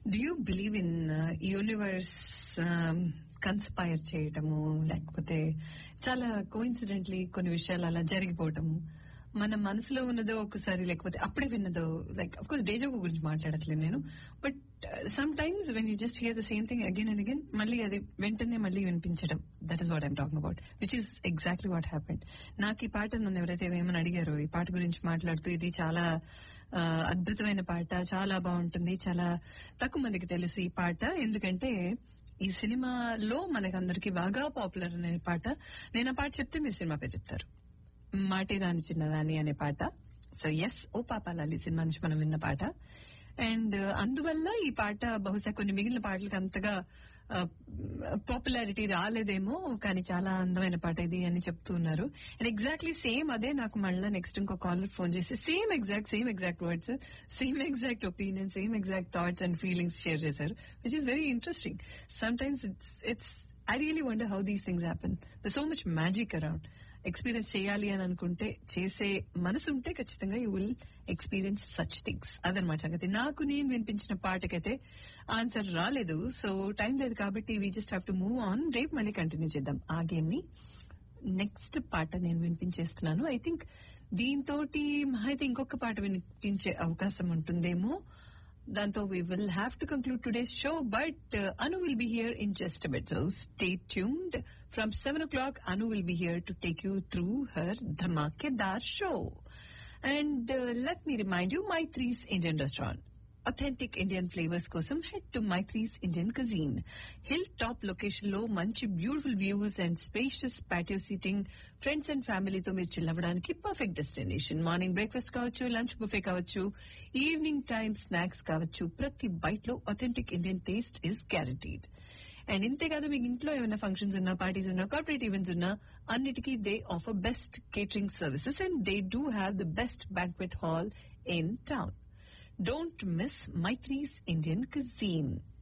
Do you believe in universe conspire చేయటము లేకపోతే చాలా కోఇన్సిడెంట్లీ కొన్ని విషయాలు అలా జరిగిపోవటము మన మనసులో ఉన్నదో ఒకసారి లేకపోతే అప్పుడే విన్నదో లైక్ అఫ్ కోర్స్ డేజోగు గురించి మాట్లాడట్లేదు నేను but sometimes when you just hear the same thing again and again మళ్ళీ అది వెంటనే మళ్ళీ వినిపించడం that is what I'm talking about which is exactly what happened నాకు ఈ పాట నన్ను ఎవరైతే ఏమని అడిగారో ఈ పాట గురించి మాట్లాడుతూ ఇది చాలా ఆ, అద్భుతమైన పాట చాలా బాగుంటుంది చాలా తక్కువ మందికి తెలుసు ఈ పాట ఎందుకంటే ఈ సినిమాలో మనకందరికి బాగా పాపులర్ అనే పాట నేను ఆ పాట చెప్తే మీరు సినిమా పేరు చెప్తారు మాటి రాని చిన్నదాని అనే పాట సో ఎస్ ఓ పాపాలాలి సినిమా నుంచి మనం విన్న పాట అండ్ అందువల్ల ఈ పాట బహుశా కొన్ని మిగిలిన పాటలకు అంతగా పాపులారిటీ రాలేదేమో కానీ చాలా అందమైన పాట ఇది అని చెప్తూ ఉన్నారు అండ్ ఎగ్జాక్ట్లీ సేమ్ అదే నాకు మళ్ళీ నెక్స్ట్ ఇంకో కాలర్ ఫోన్ చేసి same exact same exact words same exact opinion same exact thoughts and feelings share చేశారు which is very interesting sometimes it's it's I really wonder how these things happen the so much magic around experience చేయాలి అని అనుకుంటే చేసే మనసు ఉంటే ఖచ్చితంగా you will experience such things అదనమాట సంగతి నాకు నేను వినిపించిన పాటకైతే ఆన్సర్ రాలేదు సో టైం లేదు కాబట్టి we just have to move on రేపు మళ్ళీ కంటిన్యూ చేద్దాం ఆ గేమ్ ని నెక్స్ట్ పాట నేను వినిపించేస్తున్నాను ఐ థింక్ దీంతో మహా అయితే ఇంకొక పాట వినిపించే అవకాశం ఉంటుందేమో దాంతో we will have to conclude today's show but Anu will be here in just bit so stay tuned from seven o'clock Anu will be here to take you through her ధమాకేదార్ show and let me remind you Maitri's Indian restaurant authentic Indian flavours కోసం head to Maitri's Indian cuisine hill top location లో మంచి beautiful views and spacious patio seating friends and ఫ్యామిలీతో మీరు చిల్లవడానికి perfect destination morning breakfast కావచ్చు lunch buffet కావచ్చు evening time snacks కావచ్చు ప్రతి bite లో authentic Indian taste is guaranteed and ఇంతే కాదు మీకు ఇంట్లో ఏమైనా ఫంక్షన్స్ ఉన్నా పార్టీస్ ఉన్నా కార్పొరేట్ ఈవెంట్స్ ఉన్నా అన్నిటికీ they offer best catering services and they do have the best banquet hall in town Don't miss Maitri's Indian Cuisine.